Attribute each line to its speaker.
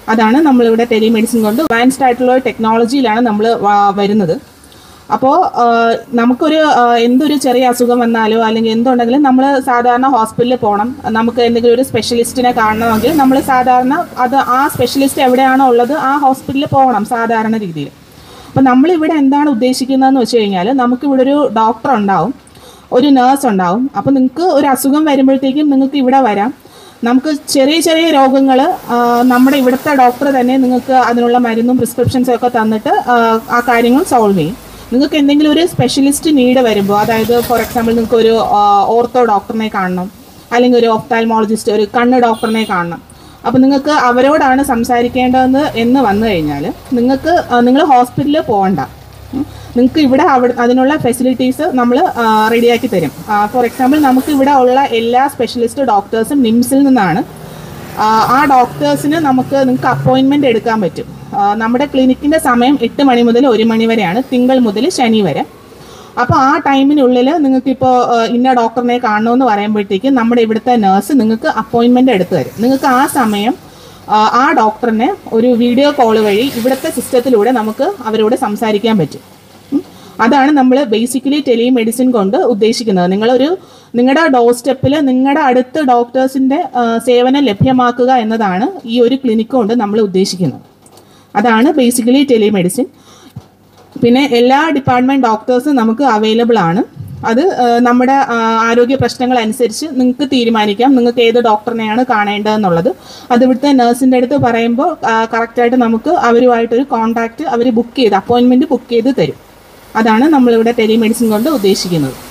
Speaker 1: അതാണ് നമ്മളിവിടെ ടെലിമെഡിസിൻ കൊണ്ട് അഡ്വാൻസ്ഡ് ആയിട്ടുള്ള ടെക്നോളജിയിലാണ് നമ്മൾ വരുന്നത് അപ്പോൾ നമുക്കൊരു ആ, എന്തൊരു ചെറിയ അസുഖം വന്നാലോ അല്ലെങ്കിൽ എന്തുണ്ടെങ്കിലും നമ്മൾ സാധാരണ ഹോസ്പിറ്റലിൽ പോകണം നമുക്ക് എന്തെങ്കിലും ഒരു സ്പെഷ്യലിസ്റ്റിനെ കാണണമെങ്കിൽ നമ്മൾ സാധാരണ അത് ആ സ്പെഷ്യലിസ്റ്റ് എവിടെയാണോ ഉള്ളത് ആ ഹോസ്പിറ്റലിൽ പോകണം സാധാരണ രീതിയിൽ അപ്പോൾ നമ്മളിവിടെ എന്താണ് ഉദ്ദേശിക്കുന്നതെന്ന് വെച്ച് കഴിഞ്ഞാൽ നമുക്കിവിടെ ഒരു ഡോക്ടർ ഉണ്ടാവും ഒരു നേഴ്സ് ഉണ്ടാവും അപ്പോൾ നിങ്ങൾക്ക് ഒരു അസുഖം വരുമ്പോഴത്തേക്കും നിങ്ങൾക്ക് ഇവിടെ വരാം നമുക്ക് ചെറിയ ചെറിയ രോഗങ്ങൾ നമ്മുടെ ഇവിടുത്തെ ഡോക്ടർ തന്നെ നിങ്ങൾക്ക് അതിനുള്ള മരുന്നും പ്രിസ്ക്രിപ്ഷൻസും ഒക്കെ തന്നിട്ട് ആ, ആ കാര്യങ്ങൾ സോൾവ് ചെയ്യും നിങ്ങൾക്ക് എന്തെങ്കിലും ഒരു സ്പെഷ്യലിസ്റ്റ് നീഡ് വരുമ്പോൾ അതായത് ഫോർ എക്സാമ്പിൾ നിങ്ങൾക്ക് ഒരു ഓർത്തോ ഡോക്ടറിനെ കാണണം അല്ലെങ്കിൽ ഒരു ഒഫ്താൽമോളജിസ്റ്റ് ഒരു കണ്ണ് ഡോക്ടറിനെ കാണണം അപ്പോൾ നിങ്ങൾക്ക് അവരോടാണ് സംസാരിക്കേണ്ടതെന്ന് എന്ന് വന്നു കഴിഞ്ഞാൽ നിങ്ങൾക്ക് നിങ്ങൾ ഹോസ്പിറ്റലിൽ പോകണ്ട നിങ്ങൾക്ക് ഇവിടെ അവിടെ അതിനുള്ള ഫെസിലിറ്റീസ് നമ്മൾ റെഡിയാക്കി തരും ഫോർ എക്സാമ്പിൾ നമുക്ക് ഇവിടെ ഉള്ള എല്ലാ സ്പെഷ്യലിസ്റ്റ് ഡോക്ടേഴ്സും നിംസിൽ നിന്നാണ് ആ, ആ ഡോക്ടേഴ്സിന് നമുക്ക് നിങ്ങൾക്ക് അപ്പോയിൻമെൻ്റ് എടുക്കാൻ പറ്റും ആ, നമ്മുടെ ക്ലിനിക്കിൻ്റെ സമയം എട്ട് മണി മുതൽ ഒരു മണി വരെയാണ് തിങ്കൾ മുതൽ ശനി വരെ അപ്പോൾ ആ ടൈമിനുള്ളിൽ നിങ്ങൾക്കിപ്പോൾ ഇന്ന ഡോക്ടറിനെ കാണണമെന്ന് പറയുമ്പോഴത്തേക്കും നമ്മുടെ ഇവിടുത്തെ നേഴ്സ് നിങ്ങൾക്ക് അപ്പോയിൻമെൻ്റ് എടുത്തു തരും നിങ്ങൾക്ക് ആ സമയം ആ, ആ ഡോക്ടറിനെ ഒരു വീഡിയോ കോൾ വഴി ഇവിടുത്തെ സിസ്റ്റത്തിലൂടെ നമുക്ക് അവരോട് സംസാരിക്കാൻ പറ്റും ഉം. അതാണ് നമ്മൾ ബേസിക്കലി ടെലിമെഡിസിൻ കൊണ്ട് ഉദ്ദേശിക്കുന്നത് നിങ്ങളൊരു നിങ്ങളുടെ ഡോർ സ്റ്റെപ്പിൽ നിങ്ങളുടെ അടുത്ത് ഡോക്ടേഴ്സിൻ്റെ സേവനം ലഭ്യമാക്കുക എന്നതാണ് ഈ ഒരു ക്ലിനിക്ക് കൊണ്ട് നമ്മൾ ഉദ്ദേശിക്കുന്നത് അതാണ് ബേസിക്കലി ടെലിമെഡിസിൻ പിന്നെ എല്ലാ ഡിപ്പാർട്ട്മെൻറ്റ് ഡോക്ടേഴ്സും നമുക്ക് അവൈലബിൾ ആണ് അത് ആ, നമ്മുടെ ആ, ആരോഗ്യ പ്രശ്നങ്ങൾ അനുസരിച്ച് നിങ്ങൾക്ക് തീരുമാനിക്കാം നിങ്ങൾക്ക് ഏത് ഡോക്ടറിനെയാണ് കാണേണ്ടതെന്നുള്ളത് അത് ഇവിടുത്തെ നഴ്സിൻ്റെ അടുത്ത് പറയുമ്പോൾ കറക്റ്റായിട്ട് നമുക്ക് അവരുമായിട്ടൊരു കോൺടാക്റ്റ് അവർ ബുക്ക് ചെയ്ത് അപ്പോയിൻമെൻറ്റ് ബുക്ക് ചെയ്ത് തരും അതാണ് നമ്മളിവിടെ ടെലിമെഡിസിൻ കൊണ്ട് ഉദ്ദേശിക്കുന്നത്